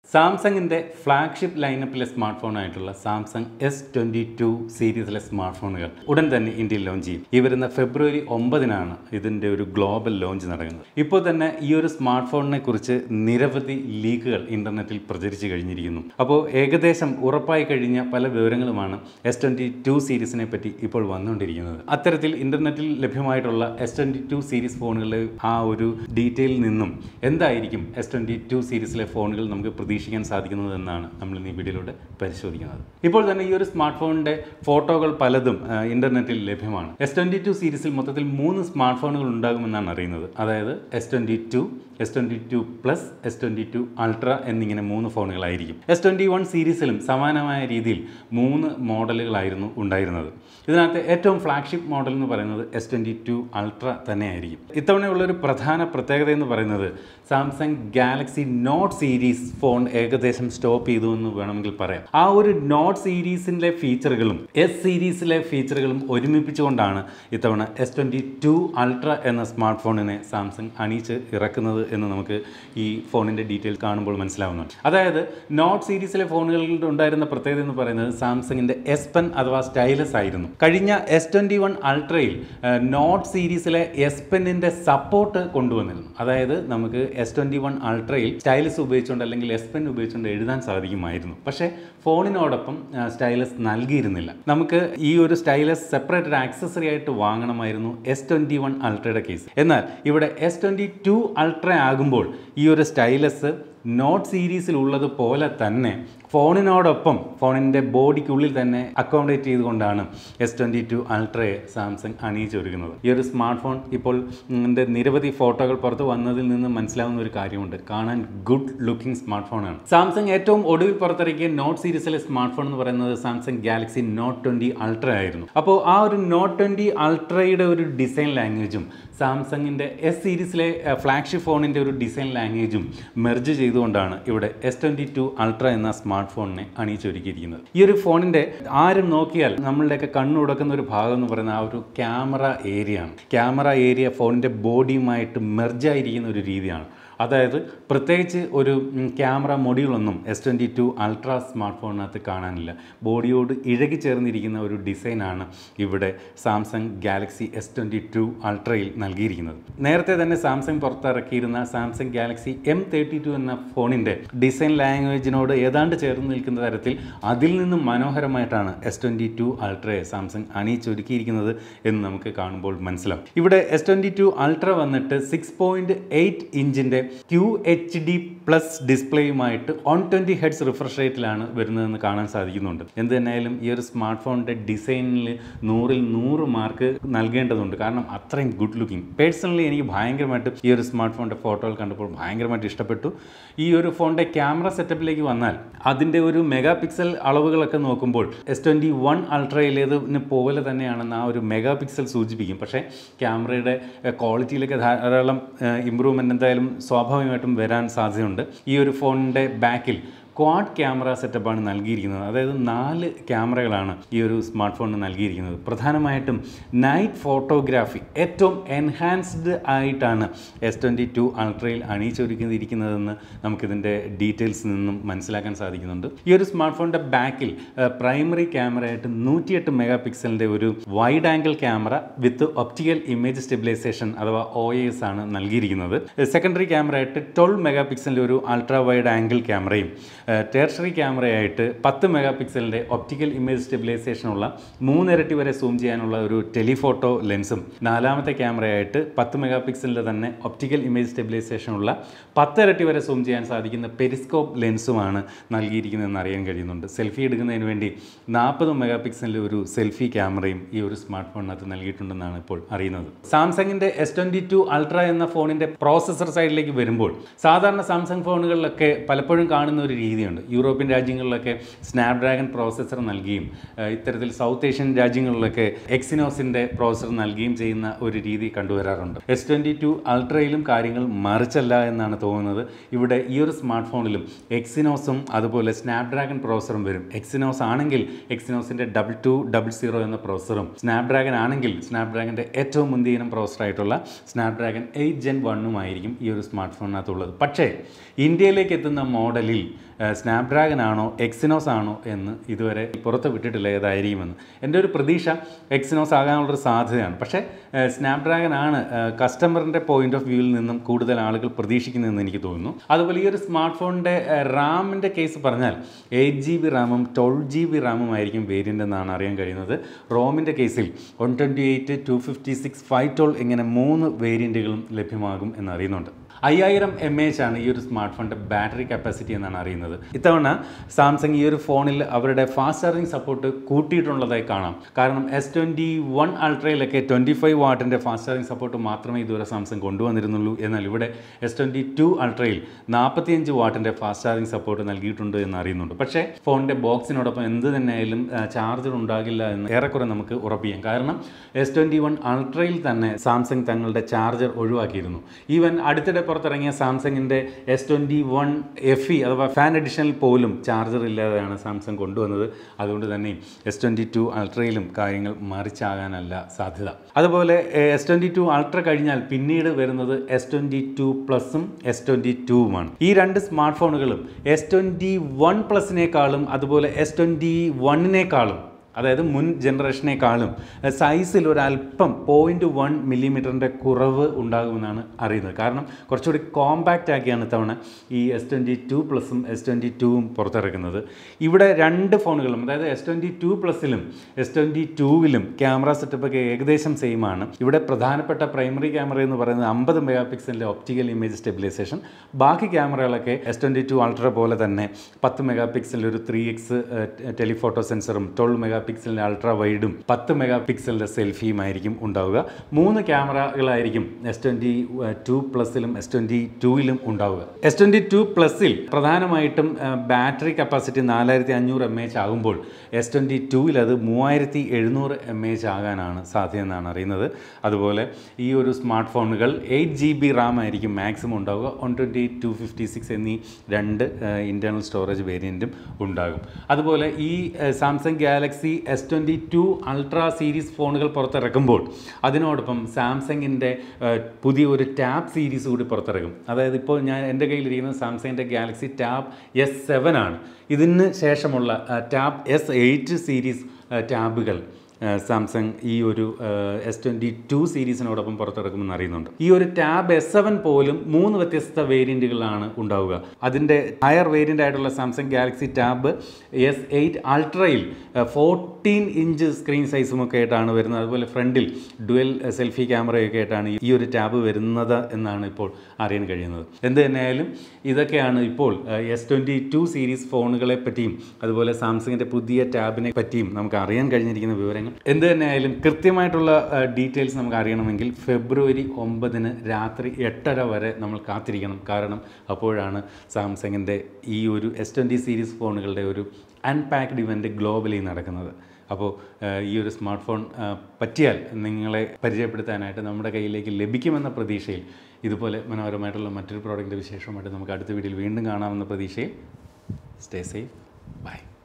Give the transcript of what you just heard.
സാംസങ്ങിൻ്റെ ഫ്ലാഗ്ഷിപ്പ് ലൈനപ്പിലെ സ്മാർട്ട് ഫോണായിട്ടുള്ള സാംസങ് എസ് ട്വൻറ്റി ടു സീരീസിലെ സ്മാർട്ട് ഫോണുകൾ ഉടൻ തന്നെ ഇന്ത്യയിൽ ലോഞ്ച് ചെയ്യും ഈ വരുന്ന ഫെബ്രുവരി ഒമ്പതിനാണ് ഇതിൻ്റെ ഒരു ഗ്ലോബൽ ലോഞ്ച് നടക്കുന്നത് ഇപ്പോൾ തന്നെ ഈ ഒരു സ്മാർട്ട് ഫോണിനെ കുറിച്ച് നിരവധി ലീക്കുകൾ ഇൻ്റർനെറ്റിൽ പ്രചരിച്ചു കഴിഞ്ഞിരിക്കുന്നു അപ്പോൾ ഏകദേശം ഉറപ്പായി കഴിഞ്ഞ പല വിവരങ്ങളുമാണ് എസ് ട്വൻറ്റി ടു സീരീസിനെ പറ്റി ഇപ്പോൾ വന്നുകൊണ്ടിരിക്കുന്നത് അത്തരത്തിൽ ഇൻ്റർനെറ്റിൽ ലഭ്യമായിട്ടുള്ള എസ് ട്വൻറ്റി ടു സീരീസ് ഫോണുകളിലെ ആ ഒരു ഡീറ്റെയിലിൽ നിന്നും എന്തായിരിക്കും എസ് ട്വൻറ്റി ടു സീരീസിലെ ഫോണുകൾ നമുക്ക് പ്രതീക്ഷിക്കാൻ സാധിക്കുന്നത് എന്നാണ് നമ്മൾ ഈ വീഡിയോയിലൂടെ പരിശോധിക്കുന്നത് ഇപ്പോൾ തന്നെ ഈ ഒരു സ്മാർട്ട് ഫോണിൻ്റെ ഫോട്ടോകൾ പലതും ആ, ഇൻ്റർനെറ്റിൽ ലഭ്യമാണ് എസ് ട്വൻറ്റി ടു സീരീസിൽ മൊത്തത്തിൽ മൂന്ന് സ്മാർട്ട് ഫോണുകൾ ഉണ്ടാകുമെന്നാണ് അറിയുന്നത് അതായത് S twenty two S twenty two plus S twenty two ultra എന്നിങ്ങനെ മൂന്ന് ഫോണുകളായിരിക്കും എസ് ട്വൻറ്റി വൺ സീരീസിലും സമാനമായ രീതിയിൽ മൂന്ന് മോഡലുകളായിരുന്നു ഉണ്ടായിരുന്നത് ഇതിനകത്ത് ഏറ്റവും ഫ്ലാഗ്ഷിപ്പ് മോഡൽ എന്ന് പറയുന്നത് എസ് ട്വൻറ്റി ടു അൾട്ര തന്നെയായിരിക്കും ഇത്തവണയുള്ളൊരു പ്രധാന പ്രത്യേകത എന്ന് പറയുന്നത് Samsung Galaxy Note series phone ഏകദേശം സ്റ്റോപ്പ് ചെയ്തു എന്ന് വേണമെങ്കിൽ പറയാം ആ ഒരു നോട്ട് സീരീസിൻ്റെ ഫീച്ചറുകളും എസ് സീരീസിലെ ഫീച്ചറുകളും ഒരുമിപ്പിച്ചുകൊണ്ടാണ് ഇത്തവണ എസ് ട്വൻറ്റി ടു അൾട്ര എന്ന സ്മാർട്ട് ഫോണിനെ സാംസങ് അണിയിച്ച് ഇറക്കുന്നത് എന്ന് നമുക്ക് ഈ ഫോണിൻ്റെ ഡീറ്റെയിൽ കാണുമ്പോൾ മനസ്സിലാവുന്നുണ്ട് അതായത് നോട്ട് സീരീസിലെ ഫോണുകളിൽ ഉണ്ടായിരുന്ന പ്രത്യേകത എന്ന് പറയുന്നത് സാംസങ്ങിൻ്റെ എസ് പെൻ അഥവാ സ്റ്റൈലസ് ആയിരുന്നു കഴിഞ്ഞ എസ് ട്വൻറ്റി വൺ അൾട്രയിൽ നോട്ട് സീരീസിലെ എസ് പെന്നിൻ്റെ സപ്പോർട്ട് കൊണ്ടുവന്നിരുന്നു അതായത് നമുക്ക് എസ് ട്വൻറ്റി വൺ അൾട്രയിൽ സ്റ്റൈലസ് ഉപയോഗിച്ചുകൊണ്ട് അല്ലെങ്കിൽ എസ് പെൻ ഉപയോഗിച്ചുകൊണ്ട് എഴുതാൻ സാധിക്കുമായിരുന്നു പക്ഷേ ഫോണിനോടൊപ്പം സ്റ്റൈലസ് നൽകിയിരുന്നില്ല നമുക്ക് ഈ ഒരു സ്റ്റൈലസ് സെപ്പറേറ്റ് ഒരു ആക്സസറി ആയിട്ട് വാങ്ങണമായിരുന്നു എസ് ട്വൻറ്റി വൺ അൾട്രയുടെ കേസ് എന്നാൽ ഇവിടെ എസ് ട്വൻറ്റി ടു അൾട്ര ആകുമ്പോൾ ഈ ഒരു സ്റ്റൈലസ് നോട്ട് സീരീസിൽ ഉള്ളതുപോലെ തന്നെ ഫോണിനോടൊപ്പം ഫോണിൻ്റെ ബോഡിക്കുള്ളിൽ തന്നെ അക്കോമഡേറ്റ് ചെയ്തുകൊണ്ടാണ് എസ് ട്വൻറ്റി ടു അൾട്രയെ സാംസങ് അണിയിച്ചൊരുക്കുന്നത് ഈ ഒരു സ്മാർട്ട് ഫോൺ ഇപ്പോൾ ഇതിൻ്റെ നിരവധി ഫോട്ടോകൾ പുറത്ത് വന്നതിൽ നിന്ന് മനസ്സിലാവുന്ന ഒരു കാര്യമുണ്ട് കാണാൻ ഗുഡ് ലുക്കിംഗ് സ്മാർട്ട് ഫോണാണ് സാംസങ് ഏറ്റവും ഒടുവിൽ പുറത്തിറക്കിയ നോട്ട് സീരീസിലെ സ്മാർട്ട് ഫോൺ എന്ന് പറയുന്നത് Samsung Galaxy Note twenty ultra ആയിരുന്നു അപ്പോൾ ആ ഒരു നോട്ട് ട്വൻറ്റി അൾട്രയുടെ ഒരു ഡിസൈൻ ലാംഗ്വേജും സാംസങ്ങിൻ്റെ എസ് സീരീസിലെ ഫ്ലാഗ്ഷിപ്പ് ഫോണിൻ്റെ ഒരു ഡിസൈൻ ലാംഗ്വേജും മെർജ് ചെയ്തുകൊണ്ടാണ് ഇവിടെ എസ് ട്വൻറ്റി ടു അൾട്ര എന്ന സ്മാർട്ട് ഫോണിനെ അണിയിച്ചൊരുക്കിയിരിക്കുന്നത് ഈ ഒരു ഫോണിൻ്റെ ആരും നോക്കിയാൽ നമ്മളുടെയൊക്കെ കണ്ണുടക്കുന്ന ഒരു ഭാഗം എന്ന് പറയുന്നത് ആ ഒരു ക്യാമറ ഏരിയ ആണ് ക്യാമറ ഏരിയ ഫോണിൻ്റെ ബോഡിയുമായിട്ട് മെർജായിരിക്കുന്ന ഒരു രീതിയാണ് അതായത് പ്രത്യേകിച്ച് ഒരു ഉം, ക്യാമറ മൊഡ്യൂളൊന്നും S twenty two ultra smart ഫോണിനകത്ത് കാണാനില്ല ബോഡിയോട് ഇഴകി ചേർന്നിരിക്കുന്ന ഒരു ഡിസൈനാണ് ഇവിടെ Samsung Galaxy S twenty two അൾട്രയിൽ നൽകിയിരിക്കുന്നത് നേരത്തെ തന്നെ സാംസങ് പുറത്തിറക്കിയിരുന്ന Samsung Galaxy M thirty two എന്ന ഫോണിൻ്റെ ഡിസൈൻ ലാംഗ്വേജിനോട് ഏതാണ്ട് ചേർന്ന് നിൽക്കുന്ന തരത്തിൽ അതിൽ നിന്നും മനോഹരമായിട്ടാണ് എസ് ട്വൻറ്റി ടു അൾട്രയെ സാംസങ് അണിയിച്ചൊരുക്കിയിരിക്കുന്നത് എന്ന് നമുക്ക് കാണുമ്പോൾ മനസ്സിലാവും ഇവിടെ എസ് ട്വൻറ്റി ടു അൾട്ര വന്നിട്ട് സിക്സ് പോയിൻറ്റ് എയ്റ്റ് ഇഞ്ചിൻ്റെ ക്യു എച്ച് ഡി പ്ലസ് ഡിസ്പ്ലേയുമായിട്ട് വൺ ട്വൻറ്റി ഹെഡ്സ് റിഫ്രഷ് റേറ്റിലാണ് വരുന്നതെന്ന് കാണാൻ സാധിക്കുന്നുണ്ട് എന്ത് തന്നെയായാലും ഈ ഒരു സ്മാർട്ട് ഫോണിൻ്റെ ഡിസൈനിൽ നൂറിൽ നൂറ് മാർക്ക് നൽകേണ്ടതുണ്ട് കാരണം അത്രയും ഗുഡ് ലുക്കിംഗ് പേഴ്സണലി എനിക്ക് ഭയങ്കരമായിട്ട് ഈ ഒരു സ്മാർട്ട് ഫോണിൻ്റെ ഫോട്ടോകൾ കണ്ടപ്പോൾ ഭയങ്കരമായിട്ട് ഇഷ്ടപ്പെട്ടു ഈ ഒരു ഫോണിൻ്റെ ക്യാമറ സെറ്റപ്പിലേക്ക് വന്നാൽ അതിൻ്റെ ഒരു മെഗാ പിക്സൽ അളവുകളൊക്കെ നോക്കുമ്പോൾ എസ് ട്വൻറ്റി വൺ അൾട്രയിലേതിന് പോലെ തന്നെയാണെന്ന് ആ ഒരു മെഗാ പിക്സൽ സൂചിപ്പിക്കും പക്ഷേ ക്യാമറയുടെ ക്വാളിറ്റിയിലൊക്കെ ധാരാളം ഇമ്പ്രൂവ്മെൻ്റ് എന്തായാലും സ്വാഭാവികമായിട്ടും വരാൻ സാധ്യതയുണ്ട് ഈ ഒരു ഫോണിൻ്റെ ബാക്കിൽ ക്വാഡ് ക്യാമറ സെറ്റപ്പാണ് നൽകിയിരിക്കുന്നത് അതായത് നാല് ക്യാമറകളാണ് ഈ ഒരു സ്മാർട്ട് ഫോണിന് നൽകിയിരിക്കുന്നത് പ്രധാനമായിട്ടും നൈറ്റ് ഫോട്ടോഗ്രാഫി ഏറ്റവും എൻഹാൻസ്ഡ് ആയിട്ടാണ് എസ് ട്വൻറ്റി ടു അൾട്രയിൽ അണിയിച്ചൊരുക്കിയിരിക്കുന്നതെന്ന് നമുക്കിതിൻ്റെ ഡീറ്റെയിൽസ് നിന്നും മനസ്സിലാക്കാൻ സാധിക്കുന്നുണ്ട് ഈ ഒരു സ്മാർട്ട് ഫോണിൻ്റെ ബാക്കിൽ പ്രൈമറി ക്യാമറയായിട്ട് നൂറ്റിയെട്ട് മെഗാ പിക്സലിൻ്റെ ഒരു wide angle camera with optical image stabilization അഥവാ ഒ എസ് ആണ് നൽകിയിരിക്കുന്നത് സെക്കൻഡറി ക്യാമറയായിട്ട് ട്വൽവ് മെഗാ പിക്സലിൻ്റെ ഒരു അൾട്രാ വൈഡ് ആംഗിൾ ക്യാമറയും ടേർഷറി ക്യാമറയായിട്ട് പത്ത് മെഗാ പിക്സലിൻ്റെ ഒപ്റ്റിക്കൽ ഇമേജ് സ്റ്റെബിലൈസേഷനുള്ള മൂന്നിരട്ടി വരെ സൂം ചെയ്യാനുള്ള ഒരു ടെലിഫോട്ടോ ലെൻസും നാലാമത്തെ ക്യാമറയായിട്ട് പത്ത് മെഗാ പിക്സലിൻ്റെ തന്നെ ഒപ്റ്റിക്കൽ ഇമേജ് സ്റ്റെബിലൈസേഷനുള്ള പത്തിരട്ടി വരെ സൂം ചെയ്യാൻ സാധിക്കുന്ന പെരിസ്കോപ്പ് ലെൻസുമാണ് നൽകിയിരിക്കുന്നതെന്ന് അറിയാൻ കഴിയുന്നുണ്ട് സെൽഫി എടുക്കുന്നതിന് വേണ്ടി നാൽപ്പത് മെഗാ പിക്സലിൻ്റെ ഒരു സെൽഫി ക്യാമറയും ഈ ഒരു സ്മാർട്ട് ഫോണിനകത്ത് നൽകിയിട്ടുണ്ടെന്നാണ് ഇപ്പോൾ അറിയുന്നത് സാംസങ്ങിൻ്റെ എസ് ട്വൻറ്റി ടു അൾട്ര എന്ന ഫോണിൻ്റെ പ്രോസസ്സർ സൈഡിലേക്ക് വരുമ്പോൾ സാധാരണ സാംസങ് ഫോണുകളിലൊക്കെ പലപ്പോഴും കാണുന്ന ഒരു രീതിയുണ്ട് യൂറോപ്യൻ രാജ്യങ്ങളിലൊക്കെ സ്നാപ്ഡ്രാഗൺ പ്രോസസ്സർ നൽകുകയും ഏഹ്, ഇത്തരത്തിൽ സൗത്ത് ഏഷ്യൻ രാജ്യങ്ങളിലൊക്കെ എക്സിനോസിൻ്റെ പ്രോസസ്സർ നൽകുകയും ചെയ്യുന്ന ഒരു രീതി കണ്ടുവരാറുണ്ട് എസ് ട്വൻറ്റി ടു അൾട്രയിലും കാര്യങ്ങൾ മറിച്ചല്ല എന്നാണ് തോന്നുന്നത് ഇവിടെ ഈ ഒരു സ്മാർട്ട് ഫോണിലും എക്സിനോസും അതുപോലെ സ്നാപ്ഡ്രാഗൺ പ്രോസസ്സറും വരും എക്സിനോസ് ആണെങ്കിൽ എക്സിനോസിൻ്റെ ഡബിൾ ടു ഡബിൾ സീറോ എന്ന പ്രോസസ്സറും സ്നാപ്ഡ്രാഗൺ ആണെങ്കിൽ സ്നാപ്ഡ്രാഗൻ്റെ ഏറ്റവും മുന്തിയ ഇനം പ്രോസസ്സറായിട്ടുള്ള സ്നാപ്ഡ്രാഗൺ എയ്റ്റ് ജെൻ വണ്ണുമായിരിക്കും ഈ ഒരു സ്മാർട്ട് ഫോണിനകത്തുള്ളത് പക്ഷേ ഇന്ത്യയിലേക്ക് എത്തുന്ന മോഡലിൽ സ്നാപ്ഡ്രാഗൺ ആണോ എക്സിനോസ് ആണോ എന്ന് ഇതുവരെ പുറത്ത് വിട്ടിട്ടില്ല ഏതായിരിക്കുമെന്ന് എൻ്റെ ഒരു പ്രതീക്ഷ എക്സിനോസ് ആകാനുള്ളൊരു സാധ്യതയാണ് പക്ഷേ സ്നാപ്ഡ്രാഗൺ ആണ് കസ്റ്റമറിൻ്റെ പോയിന്റ് ഓഫ് വ്യൂവിൽ നിന്നും കൂടുതൽ ആളുകൾ പ്രതീക്ഷിക്കുന്നതെന്ന് എനിക്ക് തോന്നുന്നു അതുപോലെ ഈ ഒരു സ്മാർട്ട് ഫോണിൻ്റെ റാമിൻ്റെ കേസ് പറഞ്ഞാൽ എയ്റ്റ് ജി ബി റാമും ട്വൽവ് ജി ബി റാമും ആയിരിക്കും വേരിയൻ്റ് എന്നാണ് അറിയാൻ കഴിയുന്നത് റോമിൻ്റെ കേസിൽ one twenty eight two fifty six five twelve ഇങ്ങനെ മൂന്ന് വേരിയൻറ്റുകളും ലഭ്യമാകും എന്നറിയുന്നുണ്ട് അയ്യായിരം എം എച്ച് ആണ് ഈ ഒരു സ്മാർട്ട് ഫോണിൻ്റെ ബാറ്ററി കപ്പാസിറ്റി എന്നാണ് അറിയുന്നത് ഇത്തവണ സാംസങ് ഈ ഒരു ഫോണിൽ അവരുടെ ഫാസ്റ്റ് ചാർജിങ് സപ്പോർട്ട് കൂട്ടിയിട്ടുള്ളതായി കാണാം കാരണം എസ് ട്വൻറ്റി വൺ അൾട്രയിലൊക്കെ ട്വൻറ്റി ഫൈവ് വാട്ടിൻ്റെ ഫാസ്റ്റ് ചാർജിങ് സപ്പോർട്ട് മാത്രമേ ഇതുവരെ സാംസങ് കൊണ്ടുവന്നിരുന്നുള്ളൂ എന്നാൽ ഇവിടെ എസ് ട്വൻറ്റി ടു അൾട്രയിൽ നാൽപ്പത്തിയഞ്ച് വാട്ടിൻ്റെ ഫാസ്റ്റ് ചാർജിങ് സപ്പോർട്ട് നൽകിയിട്ടുണ്ട് എന്ന് അറിയുന്നുണ്ട് പക്ഷേ ഫോണിൻ്റെ ബോക്സിനോടൊപ്പം എന്ത് തന്നെയായാലും ചാർജർ ഉണ്ടാകില്ല എന്ന് ഏറെക്കുറെ നമുക്ക് ഉറപ്പിക്കാം കാരണം എസ് ട്വൻറ്റി വൺ അൾട്രയിൽ തന്നെ സാംസങ് തങ്ങളുടെ ചാർജർ ഒഴിവാക്കിയിരുന്നു ഈവൻ അടുത്തിടെ പുറത്തിറങ്ങിയ സാംസങ്ങിൻ്റെ S twenty one F E അഥവാ ഫാൻ എഡിഷനിൽ പോലും ചാർജർ ഇല്ലാതെയാണ് സാംസങ് കൊണ്ടുവന്നത് അതുകൊണ്ട് തന്നെ എസ് ട്വൻറ്റി ടു അൾട്രയിലും കാര്യങ്ങൾ മറിച്ചാകാനല്ല സാധ്യത അതുപോലെ എസ് ട്വൻറ്റി ടു അൾട്ര കഴിഞ്ഞാൽ പിന്നീട് വരുന്നത് എസ് ട്വൻറ്റി ടു പ്ലസും എസ് ട്വൻറ്റി ടുവുമാണ് ഈ രണ്ട് സ്മാർട്ട് ഫോണുകളും എസ് ട്വൻറ്റി വൺ പ്ലസിനേക്കാളും അതുപോലെ എസ് ട്വൻറ്റി വണ്ണിനേക്കാളും അതായത് മുൻ ജനറേഷനേക്കാളും സൈസിൽ ഒരല്പം പോയിൻറ്റ് വൺ മില്ലിമീറ്ററിൻ്റെ കുറവ് ഉണ്ടാകുമെന്നാണ് അറിയുന്നത് കാരണം കുറച്ചുകൂടി കോമ്പാക്റ്റ് ആക്കിയാണ് ഇത്തവണ ഈ എസ് ട്വൻറ്റി ടു പ്ലസും എസ് ട്വൻറ്റി ടുവും പുറത്തിറക്കുന്നത് ഇവിടെ രണ്ട് ഫോണുകളും അതായത് എസ് ട്വൻറ്റി ടു പ്ലസിലും എസ് ട്വൻറ്റി ടുവിലും ക്യാമറ സെറ്റപ്പൊക്കെ ഏകദേശം സെയിം ആണ് ഇവിടെ പ്രധാനപ്പെട്ട പ്രൈമറി ക്യാമറ എന്ന് പറയുന്നത് അമ്പത് മെഗാ പിക്സലിൻ്റെ ഒപ്റ്റിക്കൽ ഇമേജ് സ്റ്റെബിലൈസേഷൻ ബാക്കി ക്യാമറകളൊക്കെ എസ് ട്വൻറ്റി ടു അൾട്ര പോലെ തന്നെ പത്ത് മെഗാ പിക്സലിൻ്റെ ഒരു ത്രീ എക്സ് ടെലിഫോട്ടോ സെൻസറും ട്വൽവ് മെഗാ പിക്സലിൻ്റെ അൾട്രാ വൈഡും പത്ത് മെഗാ പിക്സലിൻ്റെ സെൽഫിയുമായിരിക്കും ഉണ്ടാവുക മൂന്ന് ക്യാമറകളായിരിക്കും എസ് ട്വൻറ്റി ടു പ്ലസിലും എസ് ട്വൻറ്റി ടുവിലും ഉണ്ടാവുക എസ് ട്വൻറ്റി ടു പ്ലസിൽ പ്രധാനമായിട്ടും ബാറ്ററി കപ്പാസിറ്റി നാലായിരത്തി അഞ്ഞൂറ് എം എച്ച് ആകുമ്പോൾ എസ് ട്വൻറ്റി ടുവിൽ അത് മൂവായിരത്തി എഴുന്നൂറ് എം എച്ച് ആകാനാണ് സാധ്യത എന്നാണ് അറിയുന്നത് അതുപോലെ ഈ ഒരു സ്മാർട്ട് ഫോണുകൾ എയ്റ്റ് ജി ബി റാം ആയിരിക്കും മാക്സിമം ഉണ്ടാവുക one twenty two fifty six എന്നീ രണ്ട് ഇൻറ്റേർണൽ സ്റ്റോറേജ് വേരിയൻറ്റും ഉണ്ടാകും അതുപോലെ ഈ Samsung Galaxy S twenty two ultra series ഫോണുകൾ പുറത്തിറക്കുമ്പോൾ അതിനോടൊപ്പം സാംസങ്ങിൻ്റെ പുതിയ ഒരു ടാബ് സീരീസ് കൂടി പുറത്തിറക്കും അതായത് ഇപ്പോൾ ഞാൻ എൻ്റെ കയ്യിലിരിക്കുന്നത് സാംസങ്ങിൻ്റെ ഗാലക്സി ടാബ് എസ് സെവൻ ആണ് ഇതിന് ശേഷമുള്ള ടാബ് എസ് എയ്റ്റ് സീരീസ് ടാബുകൾ സാംസങ് ഈ ഒരു എസ് ട്വൻറ്റി ടു സീരീസിനോടൊപ്പം പുറത്തിറക്കുമെന്ന് അറിയുന്നുണ്ട് ഈ ഒരു ടാബ് എസ് സെവൻ പോലും മൂന്ന് വ്യത്യസ്ത വേരിയൻറ്റുകളാണ് ഉണ്ടാവുക അതിൻ്റെ ഹയർ വേരിയൻ്റ് ആയിട്ടുള്ള Samsung Galaxy Tab S eight അൾട്രയിൽ ഫോർട്ടീൻ ഇഞ്ച് സ്ക്രീൻ സൈസും ഒക്കെ ആയിട്ടാണ് വരുന്നത് അതുപോലെ ഫ്രണ്ടിൽ ഡുവൽ സെൽഫി ക്യാമറയൊക്കെ ആയിട്ടാണ് ഈ ഒരു ടാബ് വരുന്നത് എന്നാണ് ഇപ്പോൾ അറിയാൻ കഴിയുന്നത് എന്ത് തന്നെയായാലും ഇതൊക്കെയാണ് ഇപ്പോൾ എസ് ട്വൻറ്റി ടു സീരീസ് ഫോണുകളെ പറ്റിയും അതുപോലെ സാംസങ്ങിൻ്റെ പുതിയ ടാബിനെ പറ്റിയും നമുക്ക് അറിയാൻ കഴിഞ്ഞിരിക്കുന്ന വിവരങ്ങൾ എന്ത് തന്നെയായാലും കൃത്യമായിട്ടുള്ള ഡീറ്റെയിൽസ് നമുക്ക് അറിയണമെങ്കിൽ ഫെബ്രുവരി ഒമ്പതിന് രാത്രി എട്ടര വരെ നമ്മൾ കാത്തിരിക്കണം കാരണം അപ്പോഴാണ് സാംസങ്ങിൻ്റെ ഈ ഒരു എസ് ട്വൻറ്റി സീരീസ് ഫോണുകളുടെ ഒരു അൺപാക്ഡ് ഇവൻ്റ് ഗ്ലോബലി നടക്കുന്നത് അപ്പോൾ ഈ ഒരു സ്മാർട്ട് ഫോൺ പറ്റിയാൽ നിങ്ങളെ പരിചയപ്പെടുത്താനായിട്ട് നമ്മുടെ കയ്യിലേക്ക് ലഭിക്കുമെന്ന പ്രതീക്ഷയിൽ ഇതുപോലെ മനോഹരമായിട്ടുള്ള മറ്റൊരു പ്രോഡക്റ്റിൻ്റെ വിശേഷമായിട്ട് നമുക്ക് അടുത്ത വീഡിയോയിൽ വീണ്ടും കാണാമെന്ന പ്രതീക്ഷയിൽ സ്റ്റേ സേഫ് ബൈ